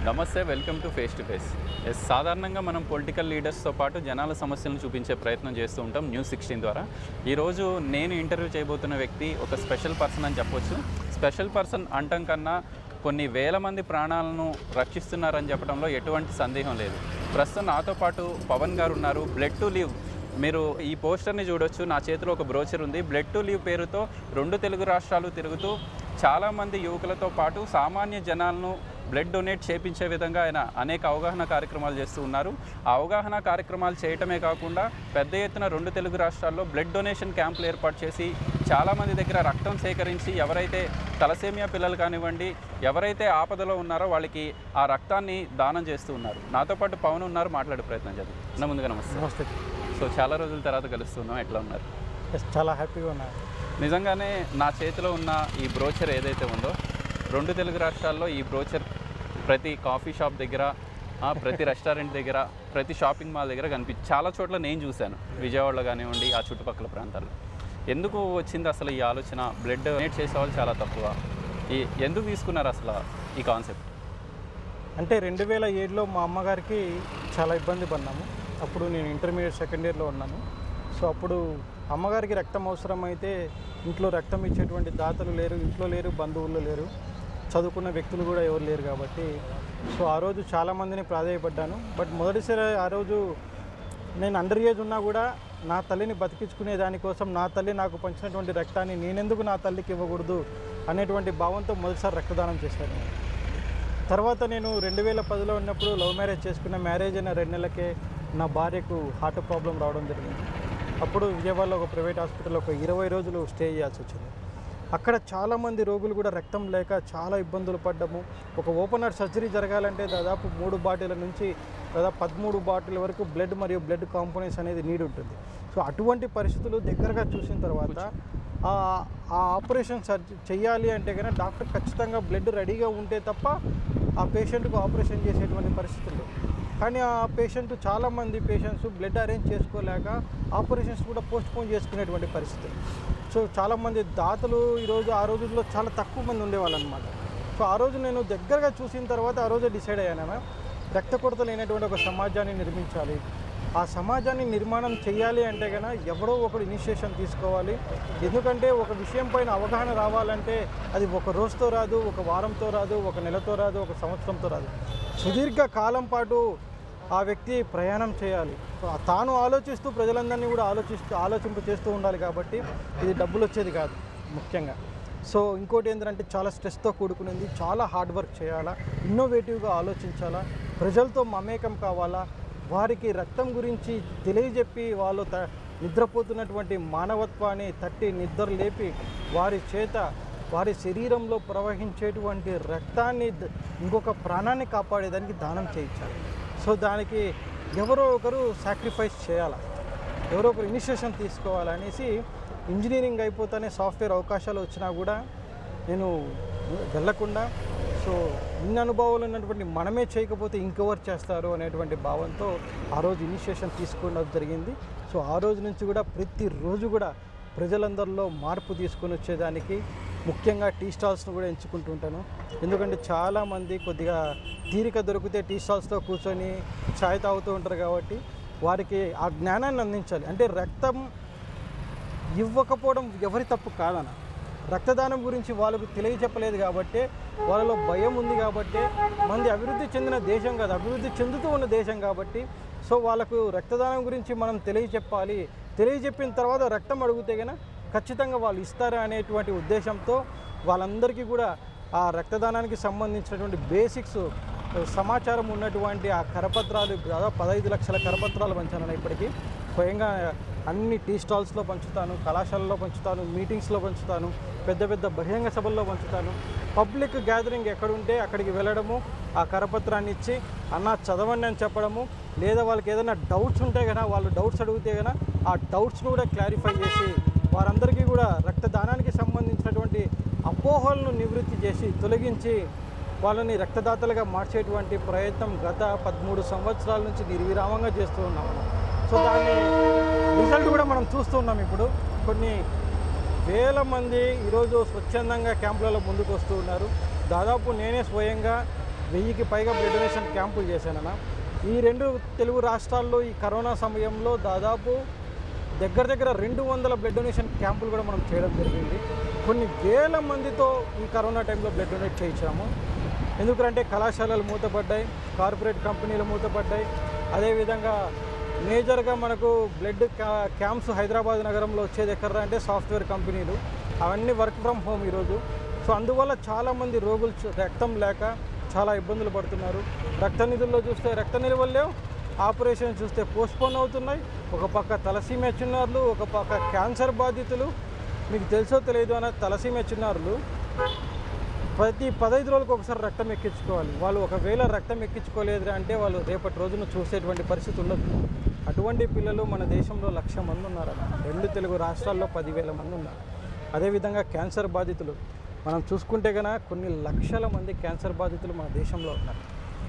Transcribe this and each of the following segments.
నమస్తే welcome to face to face ఎస్ సాధారణంగా మనం పొలిటికల్ లీడర్స్తో పాటు జనాల సమస్యలను చూపించే ప్రయత్నం చేస్తూ ఉంటాం న్యూస్ సిక్స్టీన్ ద్వారా ఈరోజు నేను ఇంటర్వ్యూ చేయబోతున్న వ్యక్తి ఒక స్పెషల్ పర్సన్ అని చెప్పొచ్చు స్పెషల్ పర్సన్ అంటం కన్నా కొన్ని వేల మంది ప్రాణాలను రక్షిస్తున్నారని చెప్పడంలో ఎటువంటి సందేహం లేదు ప్రస్తుతం నాతో పాటు పవన్ గారు ఉన్నారు బ్లడ్ టు లివ్ మీరు ఈ పోస్టర్ని చూడొచ్చు నా చేతిలో ఒక బ్రోచర్ ఉంది బ్లడ్ టు లీవ్ పేరుతో రెండు తెలుగు రాష్ట్రాలు తిరుగుతూ చాలామంది యువకులతో పాటు సామాన్య జనాలను బ్లడ్ డొనేట్ చేపించే విధంగా ఆయన అనేక అవగాహన కార్యక్రమాలు చేస్తూ ఉన్నారు ఆ అవగాహన కార్యక్రమాలు చేయటమే కాకుండా పెద్ద ఎత్తున రెండు తెలుగు రాష్ట్రాల్లో బ్లడ్ డొనేషన్ క్యాంపులు ఏర్పాటు చేసి చాలామంది దగ్గర రక్తం సేకరించి ఎవరైతే తలసేమియా పిల్లలు కానివ్వండి ఎవరైతే ఆపదలో ఉన్నారో వాళ్ళకి ఆ రక్తాన్ని దానం చేస్తూ ఉన్నారు నాతో పాటు పవన్ ఉన్నారు మాట్లాడే ప్రయత్నం చేద్దాం నా ముందుగా నమస్తే నమస్తే సో చాలా రోజుల తర్వాత కలుస్తున్నాం ఎట్లా ఉన్నారు ఎస్ చాలా హ్యాపీగా ఉన్నాను నిజంగానే నా చేతిలో ఉన్న ఈ బ్రోచర్ ఏదైతే ఉందో రెండు తెలుగు రాష్ట్రాల్లో ఈ బ్రోచర్ ప్రతి కాఫీ షాప్ దగ్గర ఆ, ప్రతి రెస్టారెంట్ దగ్గర ప్రతి షాపింగ్ మాల్ దగ్గర కనిపి చాలా చోట్ల నేను చూశాను విజయవాడలో కానివ్వండి ఆ చుట్టుపక్కల ప్రాంతాల్లో ఎందుకు వచ్చింది అసలు ఈ ఆలోచన బ్లడ్ డొనేట్ చేసేవాళ్ళు చాలా తక్కువ ఈ ఎందుకు తీసుకున్నారు అసలు ఈ కాన్సెప్ట్ అంటే రెండు వేల ఏడులో మా అమ్మగారికి చాలా ఇబ్బంది పడినాము అప్పుడు నేను ఇంటర్మీడియట్ సెకండ్ ఇయర్లో ఉన్నాను సో అప్పుడు అమ్మగారికి రక్తం అవసరం అయితే ఇంట్లో రక్తం ఇచ్చేటువంటి దాతలు లేరు ఇంట్లో లేరు బంధువులు లేరు చదువుకున్న వ్యక్తులు కూడా ఎవరు లేరు కాబట్టి సో ఆ రోజు చాలామందిని ప్రాధాయపడ్డాను బట్ మొదటిసారి ఆ రోజు నేను అండర్ ఏజ్ ఉన్నా కూడా నా తల్లిని బతికించుకునే దానికోసం నా తల్లి నాకు పంచినటువంటి రక్తాన్ని నేనెందుకు నా తల్లికి ఇవ్వకూడదు అనేటువంటి భావంతో మొదటిసారి రక్తదానం చేశాను నేను. తర్వాత నేను రెండు వేల పదిలో ఉన్నప్పుడు లవ్ మ్యారేజ్ చేసుకున్న మ్యారేజ్ అయిన రెండు నెలలకే నా భార్యకు హార్ట్ ప్రాబ్లం రావడం జరిగింది అప్పుడు విజయవాడలో ఒక ప్రైవేట్ హాస్పిటల్లో ఒక ఇరవై రోజులు స్టే చేయాల్సి వచ్చింది అక్కడ చాలామంది రోగులు కూడా రక్తం లేక చాలా ఇబ్బందులు పడ్డము ఒక ఓపెన్ హార్ట్ సర్జరీ జరగాలంటే దాదాపు మూడు బాటిల నుంచి దాదాపు పదమూడు బాటిల్ వరకు బ్లడ్ మరియు బ్లడ్ కాంపోనెంట్స్ అనేది నీడ్ ఉంటుంది సో అటువంటి పరిస్థితులు దగ్గరగా చూసిన తర్వాత ఆ ఆ ఆపరేషన్ సర్జ చేయాలి అంటే కనుక డాక్టర్ ఖచ్చితంగా బ్లడ్ రెడీగా ఉంటే తప్ప ఆ పేషెంట్కు ఆపరేషన్ చేసేటువంటి పరిస్థితులు కానీ ఆ పేషెంట్ చాలామంది పేషెంట్స్ బ్లడ్ అరేంజ్ చేసుకోలేక ఆపరేషన్స్ కూడా పోస్ట్ పోన్ చేసుకునేటువంటి పరిస్థితులు సో చాలామంది దాతలు ఈరోజు ఆ రోజుల్లో చాలా తక్కువ మంది ఉండేవాళ్ళు అనమాట సో ఆ రోజు నేను దగ్గరగా చూసిన తర్వాత ఆ రోజే డిసైడ్ అయ్యాను రక్త కొరత లేనటువంటి ఒక సమాజాన్ని నిర్మించాలి ఆ సమాజాన్ని నిర్మాణం చేయాలి అంటే కనుక ఎవడో ఒకడు ఇనిషియేషన్ తీసుకోవాలి ఎందుకంటే ఒక విషయం పైన అవగాహన రావాలంటే అది ఒక రోజుతో రాదు ఒక వారంతో రాదు ఒక నెలతో రాదు ఒక సంవత్సరంతో రాదు సుదీర్ఘ కాలం పాటు ఆ వ్యక్తి ప్రయాణం చేయాలి సో ఆ తాను ఆలోచిస్తూ ప్రజలందరినీ కూడా ఆలోచిస్తూ ఆలోచింపు చేస్తూ ఉండాలి కాబట్టి ఇది డబ్బులు వచ్చేది కాదు ముఖ్యంగా సో ఇంకోటి ఏంటంటే చాలా స్ట్రెస్తో కూడుకునేది చాలా హార్డ్ వర్క్ చేయాలా ఇన్నోవేటివ్గా ఆలోచించాలా ప్రజలతో మమేకం కావాలా వారికి రక్తం గురించి తెలియజెప్పి వాళ్ళు త నిద్రపోతున్నటువంటి మానవత్వాన్ని తట్టి నిద్ర లేపి వారి చేత వారి శరీరంలో ప్రవహించేటువంటి రక్తాన్ని ద- ఇంకొక ప్రాణాన్ని కాపాడేదానికి దానం చేయించాలి సో దానికి ఎవరో ఒకరు సాక్రిఫైస్ చేయాలి ఎవరో ఒకరు ఇనిషియేషన్ తీసుకోవాలనేసి ఇంజనీరింగ్ అయిపోతానే సాఫ్ట్వేర్ అవకాశాలు వచ్చినా కూడా నేను వెళ్ళకుండా సో ఇన్ని అనుభవాలు ఉన్నటువంటి మనమే చేయకపోతే ఇంకెవరు చేస్తారు అనేటువంటి భావంతో ఆ రోజు ఇనిషియేషన్ తీసుకోవడం జరిగింది సో ఆ రోజు నుంచి కూడా ప్రతిరోజు కూడా ప్రజలందరిలో మార్పు తీసుకొని వచ్చేదానికి ముఖ్యంగా టీ స్టాల్స్ను కూడా ఎంచుకుంటుంటాను ఎందుకంటే చాలామంది కొద్దిగా తీరిక దొరికితే టీ స్టాల్స్తో కూర్చొని ఛాయ్ తాగుతూ ఉంటారు కాబట్టి వారికి ఆ జ్ఞానాన్ని అందించాలి అంటే రక్తం ఇవ్వకపోవడం ఎవరి తప్పు కాదన్న రక్తదానం గురించి వాళ్ళకు తెలియచెప్పలేదు కాబట్టి వాళ్ళలో భయం ఉంది కాబట్టి మంది అభివృద్ధి చెందిన దేశం కాదు అభివృద్ధి చెందుతూ ఉన్న దేశం కాబట్టి సో వాళ్ళకు రక్తదానం గురించి మనం తెలియచెప్పాలి తెలియచెప్పిన తర్వాత రక్తం అడిగితే కనుక ఖచ్చితంగా వాళ్ళు ఇస్తారు అనేటువంటి ఉద్దేశంతో వాళ్ళందరికీ కూడా ఆ రక్తదానానికి సంబంధించినటువంటి బేసిక్స్ సమాచారం ఉన్నటువంటి ఆ కరపత్రాలు దాదాపు పదహైదు లక్షల కరపత్రాలు పంచాను ఇప్పటికీ స్వయంగా అన్ని టీ స్టాల్స్లో పంచుతాను కళాశాలలో పంచుతాను మీటింగ్స్లో పంచుతాను పెద్ద పెద్ద బహిరంగ సభల్లో పంచుతాను పబ్లిక్ గ్యాదరింగ్ ఎక్కడుంటే అక్కడికి వెళ్ళడము ఆ కరపత్రాన్ని ఇచ్చి అన్న చదవండి అని చెప్పడము లేదా వాళ్ళకి ఏదైనా డౌట్స్ ఉంటే కనుక వాళ్ళు డౌట్స్ అడిగితే కనుక ఆ డౌట్స్ను కూడా క్లారిఫై చేసి వారందరికీ కూడా రక్తదానానికి సంబంధించినటువంటి అపోహలను నివృత్తి చేసి తొలగించి వాళ్ళని రక్తదాతలుగా మార్చేటువంటి ప్రయత్నం గత పదమూడు సంవత్సరాల నుంచి నిర్విరామంగా చేస్తూ ఉన్నాం మనం సో దాన్ని రిజల్ట్ కూడా మనం చూస్తూ ఉన్నాం ఇప్పుడు కొన్ని వేల మంది ఈరోజు స్వచ్ఛందంగా క్యాంపులలో ముందుకు వస్తూ ఉన్నారు దాదాపు నేనే స్వయంగా వెయ్యికి పైగా బ్లడ్ డొనేషన్ క్యాంపులు చేశానన్న ఈ రెండు తెలుగు రాష్ట్రాల్లో ఈ కరోనా సమయంలో దాదాపు దగ్గర దగ్గర రెండు వందల బ్లడ్ డొనేషన్ క్యాంపులు కూడా మనం చేయడం జరిగింది కొన్ని వేల మందితో ఈ కరోనా టైంలో బ్లడ్ డొనేట్ చేయించాము ఎందుకంటే కళాశాలలు మూతపడ్డాయి కార్పొరేట్ కంపెనీలు మూతపడ్డాయి అదేవిధంగా మేజర్గా మనకు బ్లడ్ క్యా- క్యాంప్స్ హైదరాబాద్ నగరంలో వచ్చేది ఎక్కడ అంటే సాఫ్ట్వేర్ కంపెనీలు అవన్నీ వర్క్ ఫ్రమ్ హోమ్ ఈరోజు సో అందువల్ల చాలామంది రోగులు చ- రక్తం లేక చాలా ఇబ్బందులు పడుతున్నారు రక్త నిధుల్లో చూస్తే రక్త నిల్వలు లేవు ఆపరేషన్ చూస్తే పోస్ట్పోన్ అవుతున్నాయి ఒక పక్క తలసీమియా చిన్నారులు ఒక పక్క క్యాన్సర్ బాధితులు మీకు తెలుసో తెలియదు అన్న తలసీమియా చిన్నారులు ప్రతి పదహైదు రోజులకు ఒకసారి రక్తం ఎక్కించుకోవాలి వాళ్ళు ఒకవేళ రక్తం ఎక్కించుకోలేదు అంటే వాళ్ళు రేపటి రోజున చూసేటువంటి పరిస్థితి ఉండదు అటువంటి పిల్లలు మన దేశంలో లక్ష మంది ఉన్నారు రెండు తెలుగు రాష్ట్రాల్లో పదివేల మంది ఉన్నారు అదేవిధంగా క్యాన్సర్ బాధితులు మనం చూసుకుంటే కనుక కొన్ని లక్షల మంది క్యాన్సర్ బాధితులు మన దేశంలో ఉన్నారు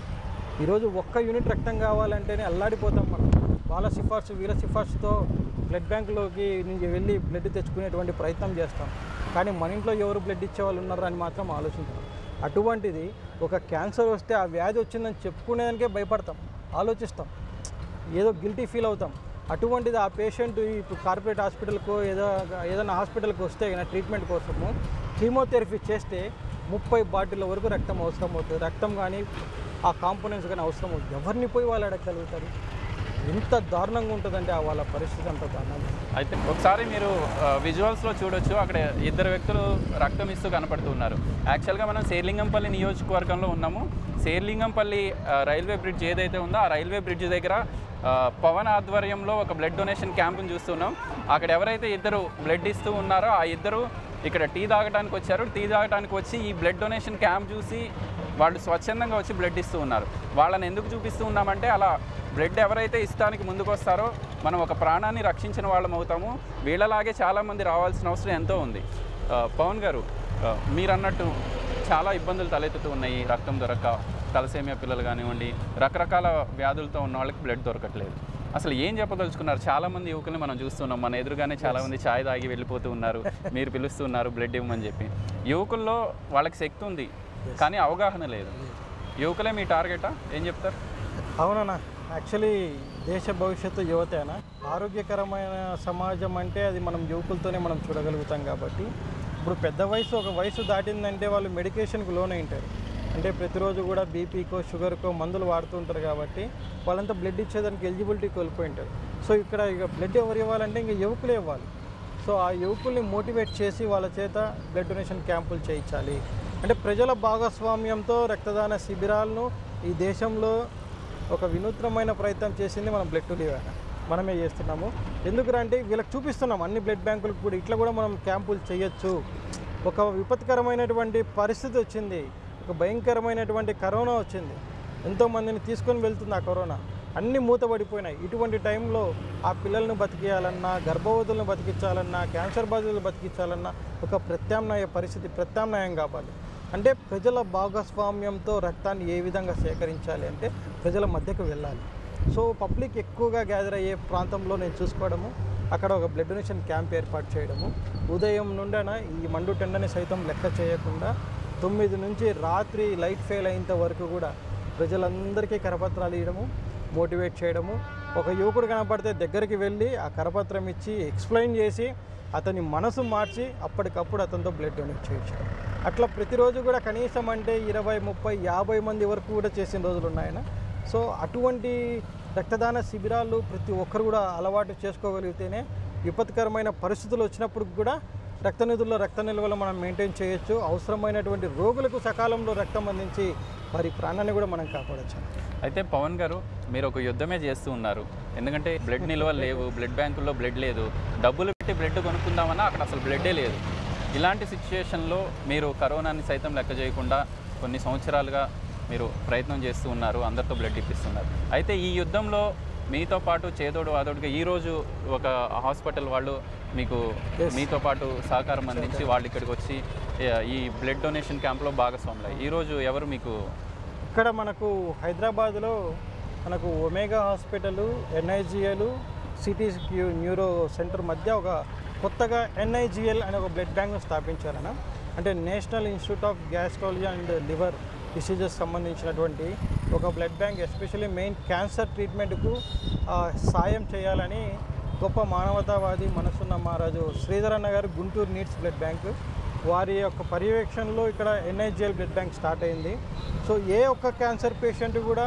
ఈరోజు ఒక్క యూనిట్ రక్తం కావాలంటేనే అల్లాడిపోతాం మనం వాళ్ళ సిఫార్సు వీళ్ళ సిఫార్సుతో బ్లడ్ బ్యాంకులోకి నుంచి వెళ్ళి బ్లడ్ తెచ్చుకునేటువంటి ప్రయత్నం చేస్తాం కానీ మన ఇంట్లో ఎవరు బ్లడ్ ఇచ్చే వాళ్ళు ఉన్నారా అని మాత్రం ఆలోచించాం అటువంటిది ఒక క్యాన్సర్ వస్తే ఆ వ్యాధి వచ్చిందని చెప్పుకునేదానికే భయపడతాం ఆలోచిస్తాం ఏదో గిల్టీ ఫీల్ అవుతాం అటువంటిది ఆ పేషెంట్ ఇప్పుడు కార్పొరేట్ హాస్పిటల్కో ఏదో ఏదైనా హాస్పిటల్కి వస్తే అయినా ట్రీట్మెంట్ కోసము కీమోథెరపీ చేస్తే ముప్పై బాటిల్ వరకు రక్తం అవసరం అవుతుంది రక్తం కానీ ఆ కాంపోనెంట్స్ కానీ అవసరం అవుతుంది ఎవరిని పోయి వాళ్ళు అడగగలుగుతారు ఎంత దారుణంగా ఉంటుందంటే ఆ వాళ్ళ పరిస్థితి అంత దారుణంగా అయితే ఒకసారి మీరు విజువల్స్లో చూడొచ్చు అక్కడ ఇద్దరు వ్యక్తులు రక్తం ఇస్తూ కనపడుతున్నారు యాక్చువల్గా మనం శేర్లింగంపల్లి నియోజకవర్గంలో ఉన్నాము శేర్లింగంపల్లి ఆ, రైల్వే బ్రిడ్జ్ ఏదైతే ఉందో ఆ రైల్వే బ్రిడ్జ్ దగ్గర ఆ, పవన్ ఆధ్వర్యంలో ఒక బ్లడ్ డొనేషన్ క్యాంపును చూస్తున్నాం అక్కడ ఎవరైతే ఇద్దరు బ్లడ్ ఇస్తూ ఉన్నారో ఆ ఇద్దరు ఇక్కడ టీ తాగడానికి వచ్చారు టీ తాగడానికి వచ్చి ఈ బ్లడ్ డొనేషన్ క్యాంప్ చూసి వాళ్ళు స్వచ్ఛందంగా వచ్చి బ్లడ్ ఇస్తూ ఉన్నారు వాళ్ళని ఎందుకు చూపిస్తూ ఉన్నామంటే అలా బ్లడ్ ఎవరైతే ఇస్తానికి ముందుకు వస్తారో మనం ఒక ప్రాణాన్ని రక్షించిన వాళ్ళం అవుతాము వీళ్ళలాగే చాలామంది రావాల్సిన అవసరం ఎంతో ఉంది ఆ, పవన్ గారు ఆ, మీరు అన్నట్టు చాలా ఇబ్బందులు తలెత్తుతూ ఉన్నాయి రక్తం దొరక్క తలసేమియా పిల్లలు కానివ్వండి రకరకాల వ్యాధులతో ఉన్న వాళ్ళకి బ్లడ్ దొరకట్లేదు అసలు ఏం చెప్పదలుచుకున్నారు చాలామంది యువకుల్ని మనం చూస్తున్నాం మన ఎదురుగానే చాలామంది ఛాయ్ తాగి వెళ్ళిపోతూ ఉన్నారు మీరు పిలుస్తున్నారు బ్లడ్ ఇవ్వమని చెప్పి యువకుల్లో వాళ్ళకి శక్తి ఉంది కానీ అవగాహన లేదు యువకులే మీ టార్గెటా ఏం చెప్తారు అవునన్నా యాక్చువల్లీ దేశ భవిష్యత్తు యువతేనా ఆరోగ్యకరమైన సమాజం అంటే అది మనం యువకులతోనే మనం చూడగలుగుతాం కాబట్టి ఇప్పుడు పెద్ద వయసు ఒక వయసు దాటిందంటే వాళ్ళు మెడికేషన్కి లోన్ అయింటారు అంటే ప్రతిరోజు కూడా బీపీకో షుగర్కో మందులు వాడుతూ ఉంటారు కాబట్టి వాళ్ళంతా బ్లడ్ ఇచ్చేదానికి ఎలిజిబిలిటీ కోల్పోయి ఉంటారు సో ఇక్కడ ఇక బ్లడ్ ఎవరు ఇవ్వాలంటే ఇంక యువకులే ఇవ్వాలి సో ఆ యువకుల్ని మోటివేట్ చేసి వాళ్ళ చేత బ్లడ్ డొనేషన్ క్యాంపులు చేయించాలి అంటే ప్రజల భాగస్వామ్యంతో రక్తదాన శిబిరాలను ఈ దేశంలో ఒక వినూత్నమైన ప్రయత్నం చేసింది మనం బ్లడ్ టు లివ్ మనమే చేస్తున్నాము ఎందుకంటే వీళ్ళకి చూపిస్తున్నాం అన్ని బ్లడ్ బ్యాంకులకు కూడా ఇట్లా కూడా మనం క్యాంపులు చేయొచ్చు ఒక విపత్కరమైనటువంటి పరిస్థితి వచ్చింది ఒక భయంకరమైనటువంటి కరోనా వచ్చింది ఎంతోమందిని తీసుకొని వెళ్తుంది ఆ కరోనా అన్నీ మూతపడిపోయినాయి ఇటువంటి టైంలో ఆ పిల్లల్ని బతికేయాలన్నా గర్భవతులను బతికించాలన్నా క్యాన్సర్ బాధితులు బతికించాలన్నా ఒక ప్రత్యామ్నాయ పరిస్థితి ప్రత్యామ్నాయం కావాలి అంటే ప్రజల భాగస్వామ్యంతో రక్తాన్ని ఏ విధంగా సేకరించాలి అంటే ప్రజల మధ్యకు వెళ్ళాలి సో పబ్లిక్ ఎక్కువగా గ్యాదర్ అయ్యే ప్రాంతంలో నేను చూసుకోవడము అక్కడ ఒక బ్లడ్ డొనేషన్ క్యాంప్ ఏర్పాటు చేయడము ఉదయం నుండన ఈ మండు టెండని సైతం లెక్క చేయకుండా తొమ్మిది నుంచి రాత్రి లైట్ ఫెయిల్ అయ్యేంత వరకు కూడా ప్రజలందరికీ కరపత్రాలు ఇవ్వడము మోటివేట్ చేయడము ఒక యువకుడు కనపడితే దగ్గరికి వెళ్ళి ఆ కరపత్రం ఇచ్చి ఎక్స్ప్లెయిన్ చేసి అతని మనసు మార్చి అప్పటికప్పుడు అతనితో బ్లడ్ డొనేట్ చేయించాడు అట్లా ప్రతిరోజు కూడా కనీసం అంటే ఇరవై ముప్పై యాభై మంది వరకు కూడా చేసిన రోజులు ఉన్నాయన సో అటువంటి రక్తదాన శిబిరాలు ప్రతి ఒక్కరు కూడా అలవాటు చేసుకోగలిగితేనే విపత్కరమైన పరిస్థితులు వచ్చినప్పుడు కూడా రక్త నిధుల్లో రక్త నిల్వలు మనం మెయింటైన్ చేయొచ్చు అవసరమైనటువంటి రోగులకు సకాలంలో రక్తం అందించి వారి ప్రాణాన్ని కూడా మనం కాపాడచ్చు అయితే పవన్ గారు మీరు ఒక యుద్ధమే చేస్తూ ఉన్నారు ఎందుకంటే బ్లడ్ నిల్వలు లేవు బ్లడ్ బ్యాంకుల్లో బ్లడ్ లేదు డబ్బులు పెట్టి బ్లడ్ కొనుక్కుందామన్నా అక్కడ అసలు బ్లడ్డే లేదు ఇలాంటి సిచ్యుయేషన్లో మీరు కరోనాని సైతం లెక్క చేయకుండా కొన్ని సంవత్సరాలుగా మీరు ప్రయత్నం చేస్తూ ఉన్నారు అందరితో బ్లడ్ ఇప్పిస్తున్నారు అయితే ఈ యుద్ధంలో మీతో పాటు చేదోడు వాదోడుగా ఈరోజు ఒక హాస్పిటల్ వాళ్ళు మీకు మీతో పాటు సహకారం అందించి వాళ్ళు ఇక్కడికి వచ్చి ఏ- ఈ బ్లడ్ డొనేషన్ క్యాంప్లో భాగస్వాములు ఈరోజు ఎవరు మీకు ఇక్కడ మనకు హైదరాబాద్లో మనకు Omega hospital NIGL city neuro centre మధ్య ఒక కొత్తగా ఎన్ఐజిఎల్ అనే ఒక బ్లడ్ బ్యాంక్ను స్థాపించారన్న అంటే national institute of gastrology and liver diseases సంబంధించినటువంటి ఒక blood bank especially main cancer ట్రీట్మెంట్కు ఆ, సాయం చేయాలని గొప్ప మానవతావాది మనసున్న మహారాజు శ్రీధరన్న గారు గుంటూరు నీడ్స్ బ్లడ్ బ్యాంక్ వారి యొక్క పర్యవేక్షణలో ఇక్కడ ఎన్ఐజిఎల్ బ్లడ్ బ్యాంక్ స్టార్ట్ అయింది సో ఏ ఒక్క క్యాన్సర్ పేషెంట్ కూడా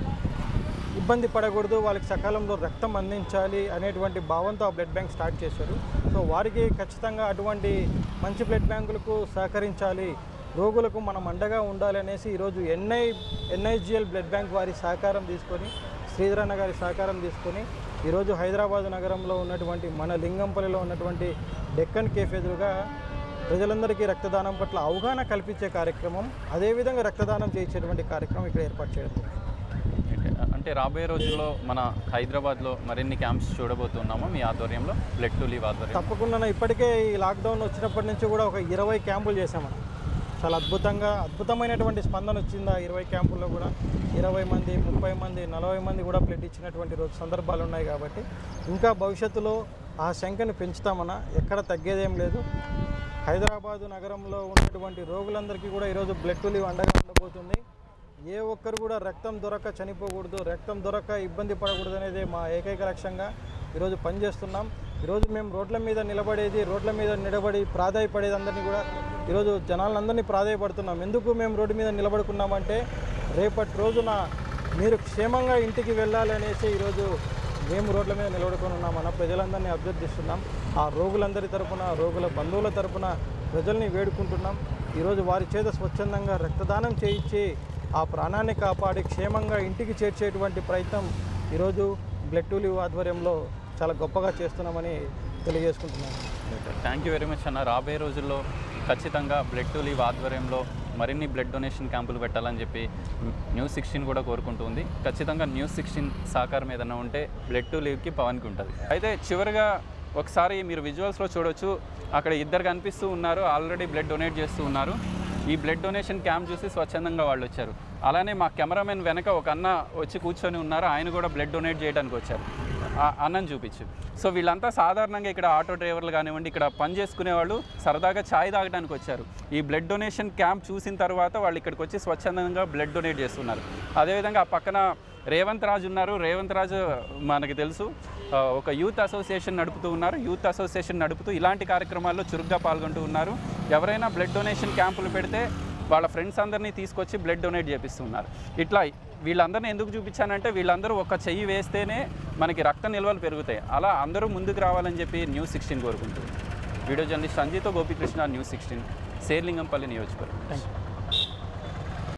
ఇబ్బంది పడకూడదు వాళ్ళకి సకాలంలో రక్తం అందించాలి అనేటువంటి భావంతో ఆ బ్లడ్ బ్యాంక్ స్టార్ట్ చేశారు సో వారికి ఖచ్చితంగా అటువంటి మంచి బ్లడ్ బ్యాంకులకు సహకరించాలి రోగులకు మనం అండగా ఉండాలి అనేసి ఈరోజు ఎన్ఐ ఎన్ఐజిఎల్ బ్లడ్ బ్యాంక్ వారి సహకారం తీసుకొని శ్రీధరన్న గారి సహకారం తీసుకొని ఈరోజు హైదరాబాద్ నగరంలో ఉన్నటువంటి మన లింగంపల్లిలో ఉన్నటువంటి డెక్కన్ కేఫ్ ఎదురుగా ప్రజలందరికీ రక్తదానం పట్ల అవగాహన కల్పించే కార్యక్రమం అదేవిధంగా రక్తదానం చేయించేటువంటి కార్యక్రమం ఇక్కడ ఏర్పాటు చేయడం జరిగింది. అంటే- అంటే రాబోయే రోజుల్లో మన హైదరాబాద్లో మరిన్ని క్యాంప్స్ చూడబోతున్నాము మీ ఆధ్వర్యంలో బ్లడ్ టు లీవ్ ఆధ్వర్యం తప్పకుండా ఇప్పటికే ఈ లాక్డౌన్ వచ్చినప్పటి నుంచి కూడా ఒక ఇరవై క్యాంపులు చేసామన్న చాలా అద్భుతంగా అద్భుతమైనటువంటి స్పందన వచ్చింది ఆ ఇరవై క్యాంపుల్లో కూడా ఇరవై మంది ముప్పై మంది నలభై మంది కూడా బ్లడ్ ఇచ్చినటువంటి రోజు సందర్భాలు ఉన్నాయి కాబట్టి ఇంకా భవిష్యత్తులో ఆ సంఖ్యను పెంచుతామన్న ఎక్కడ తగ్గేదేం లేదు హైదరాబాదు నగరంలో ఉన్నటువంటి రోగులందరికీ కూడా ఈరోజు బ్లడ్ టు లీవ్ అండగా ఉండబోతుంది ఏ ఒక్కరు కూడా రక్తం దొరక చనిపోకూడదు రక్తం దొరక ఇబ్బంది పడకూడదు అనేది మా ఏకైక లక్ష్యంగా ఈరోజు పనిచేస్తున్నాం ఈరోజు మేము రోడ్ల మీద నిలబడేది రోడ్ల మీద నిలబడి ప్రాధాయపడేది అందరినీ కూడా ఈరోజు జనాలందరినీ ప్రాధాయపడుతున్నాం ఎందుకు మేము రోడ్డు మీద నిలబడుకున్నామంటే రేపటి రోజున మీరు క్షేమంగా ఇంటికి వెళ్ళాలి అనేసి ఈరోజు మేము రోడ్ల మీద నిలబడుకొని ఉన్నామన్న ప్రజలందరినీ అభ్యర్థిస్తున్నాం ఆ రోగులందరి తరపున రోగుల బంధువుల తరపున ప్రజల్ని వేడుకుంటున్నాం ఈరోజు వారి చేత స్వచ్ఛందంగా రక్తదానం చేయించి ఆ ప్రాణాన్ని కాపాడి క్షేమంగా ఇంటికి చేర్చేటువంటి ప్రయత్నం ఈరోజు బ్లడ్ టు లివ్ ఆధ్వర్యంలో చాలా గొప్పగా చేస్తున్నామని తెలియజేసుకుంటున్నాను థ్యాంక్ యూ వెరీ మచ్ అన్న రాబోయే రోజుల్లో ఖచ్చితంగా బ్లడ్ టు లీవ్ ఆధ్వర్యంలో మరిన్ని బ్లడ్ డొనేషన్ క్యాంపులు పెట్టాలని చెప్పి న్యూస్ సిక్స్టీన్ కూడా కోరుకుంటుంది ఖచ్చితంగా న్యూస్ సిక్స్టీన్ సహకారం ఏదైనా ఉంటే బ్లడ్ టు లీవ్కి పవన్కి ఉంటుంది అయితే చివరిగా ఒకసారి మీరు విజువల్స్లో చూడొచ్చు అక్కడ ఇద్దరు కనిపిస్తూ ఉన్నారు ఆల్రెడీ బ్లడ్ డొనేట్ చేస్తూ ఉన్నారు ఈ బ్లడ్ డొనేషన్ క్యాంప్ చూసి స్వచ్ఛందంగా వాళ్ళు వచ్చారు అలానే మా కెమెరామెన్ వెనక ఒక అన్న వచ్చి కూర్చొని ఉన్నారు ఆయన కూడా బ్లడ్ డొనేట్ చేయడానికి వచ్చారు ఆ అన్నని చూపించు సో వీళ్ళంతా సాధారణంగా ఇక్కడ ఆటో డ్రైవర్లు కానివ్వండి ఇక్కడ పని చేసుకునే వాళ్ళు సరదాగా ఛాయ్ తాగడానికి వచ్చారు ఈ బ్లడ్ డొనేషన్ క్యాంప్ చూసిన తర్వాత వాళ్ళు ఇక్కడికి వచ్చి స్వచ్ఛందంగా బ్లడ్ డొనేట్ చేస్తున్నారు అదేవిధంగా ఆ పక్కన రేవంత్ రాజు ఉన్నారు రేవంత్ రాజు మనకి తెలుసు ఆ, ఒక యూత్ అసోసియేషన్ నడుపుతూ ఉన్నారు యూత్ అసోసియేషన్ నడుపుతూ ఇలాంటి కార్యక్రమాల్లో చురుగ్గా పాల్గొంటూ ఉన్నారు ఎవరైనా బ్లడ్ డొనేషన్ క్యాంపులు పెడితే వాళ్ళ ఫ్రెండ్స్ అందరినీ తీసుకొచ్చి బ్లడ్ డొనేట్ చేపిస్తున్నారు ఇట్లా వీళ్ళందరినీ ఎందుకు చూపించానంటే వీళ్ళందరూ ఒక చెయ్యి వేస్తేనే మనకి రక్త నిల్వలు పెరుగుతాయి అలా అందరూ ముందుకు రావాలని చెప్పి న్యూస్ సిక్స్టీన్ కోరుకుంటుంది వీడియో జర్నలిస్ట్ సంజీతో గోపికృష్ణ న్యూస్ సిక్స్టీన్ శేర్లింగంపల్లి నియోజకవర్గం థ్యాంక్ యూ